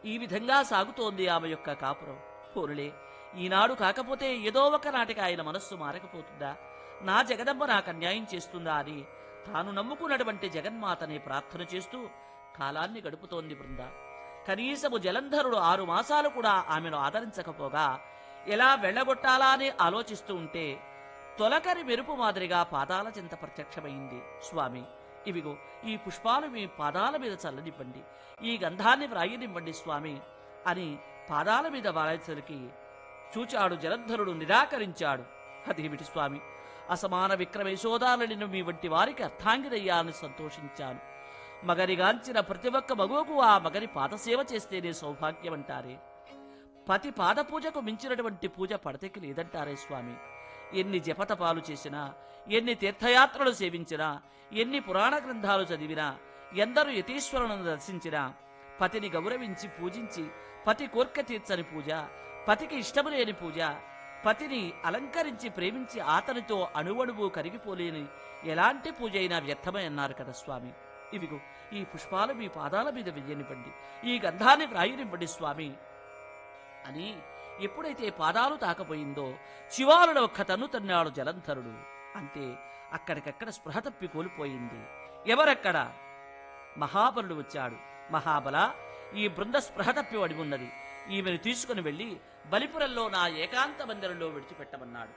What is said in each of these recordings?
ఈ విధంగా సాగుతోంది ఆమె యొక్క కాపురం పోరులే ఈనాడు కాకపోతే ఏదో ఒక నాటికి ఆయన మనస్సు మారకపోతుందా నా జగదమ్మ నాకు అన్యాయం చేస్తుందా అని తాను నమ్ముకున్నటువంటి జగన్మాతని ప్రార్థన చేస్తూ కాలాన్ని గడుపుతోంది బృంద కనీసము జలంధరుడు ఆరు మాసాలు కూడా ఆమెను ఆదరించకపోగా ఎలా వెళ్ళగొట్టాలా అని ఆలోచిస్తూ ఉంటే తొలకరి మెరుపు మాదిరిగా పాదాల చింత ప్రత్యక్షమైంది స్వామి ఇవిగో ఈ పుష్పాలు మీ పాదాల మీద చల్లనివ్వండి ఈ గంధాన్ని వ్రాయనివ్వండి స్వామి అని పాదాల మీద వాయించడానికి చూచాడు జలంధరుడు నిరాకరించాడు అదేమిటి స్వామి అసమాన విక్రమ యశోదాలని మీ వంటి వారికి అర్థాంగిదయ్యాలని సంతోషించాను మగరిగాంచిన ప్రతి ఒక్క మగువకు ఆ మగరి పాదసేవ చేస్తేనే సౌభాగ్యం అంటారే పతి పాదపూజకు మించినటువంటి పూజ పడతకి లేదంటారే స్వామి ఎన్ని జపతపాలు చేసినా ఎన్ని తీర్థయాత్రలు సేవించినా ఎన్ని పురాణ గ్రంథాలు చదివినా ఎందరు యతీశ్వరులను దర్శించినా పతిని గౌరవించి పూజించి పతి కోర్క తీర్చని పూజ పతికి ఇష్టము లేని పూజ పతిని అలంకరించి ప్రేమించి ఆతనితో అణువణువు కరిగిపోలేని ఎలాంటి పూజ అయినా వ్యర్థమే అన్నారు కదా స్వామి ఇవిగో ఈ పుష్పాలు మీ పాదాల మీద వెయ్యనివ్వండి ఈ గంధాన్ని వ్రాయనివ్వండి స్వామి అని ఎప్పుడైతే పాదాలు తాకపోయిందో శివాలుడు ఒక్క తన్ను తన్నాడు జలంధరుడు అంతే అక్కడికక్కడ స్పృహ తప్పి కోల్పోయింది ఎవరక్కడ మహాబలుడు వచ్చాడు మహాబల ఈ బృంద స్పృహ తప్పి వడి ఉన్నది ఈమెను తీసుకుని వెళ్లి బలిపురంలో నా ఏకాంత మందిరంలో విడిచిపెట్టమన్నాడు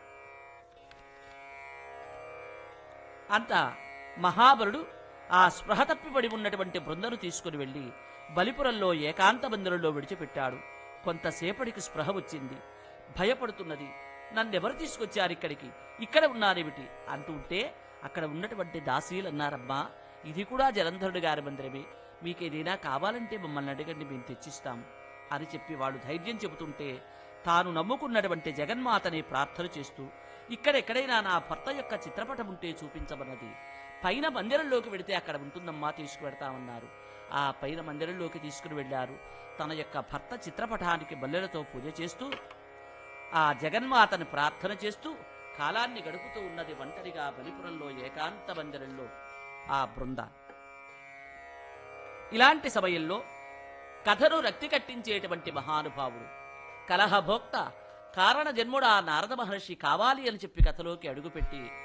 అంత మహాబలుడు ఆ స్పృహ తప్పిబడి ఉన్నటువంటి బృందను తీసుకుని వెళ్లి బలిపురంలో ఏకాంత మందిరంలో విడిచిపెట్టాడు కొంతసేపటికి స్పృహ వచ్చింది భయపడుతున్నది నన్నెవరు తీసుకొచ్చారు ఇక్కడికి ఇక్కడ ఉన్నారేమిటి అంటుంటే అక్కడ ఉన్నటువంటి దాసీలు అన్నారమ్మా ఇది కూడా జలంధరుడు గారి మందిరమే మీకేదైనా కావాలంటే మమ్మల్ని అడగండి మేము తెచ్చిస్తాం అని చెప్పి వాడు ధైర్యం చెబుతుంటే తాను నమ్ముకున్నటువంటి జగన్మాతని ప్రార్థన చేస్తూ ఇక్కడెక్కడైనా నా భర్త యొక్క చిత్రపటం ఉంటే చూపించమన్నది పైన మందిరంలోకి వెడితే అక్కడ ఉంటుందమ్మా తీసుకువెడతామన్నారు ఆ పైన మందిరంలోకి తీసుకుని వెళ్ళారు తన యొక్క భర్త చిత్రపటానికి బల్లెలతో పూజ చేస్తూ ఆ జగన్మాతను ప్రార్థన చేస్తూ కాలాన్ని గడుపుతూ ఉన్నది ఒంటరిగా బలిపురంలో ఏకాంత మందిరంలో ఆ బృంద ఇలాంటి సమయంలో కథను రక్తి కట్టించేటువంటి మహానుభావుడు కలహభోక్త కారణ జన్ముడు ఆ నారద మహర్షి కావాలి అని చెప్పి కథలోకి అడుగుపెట్టి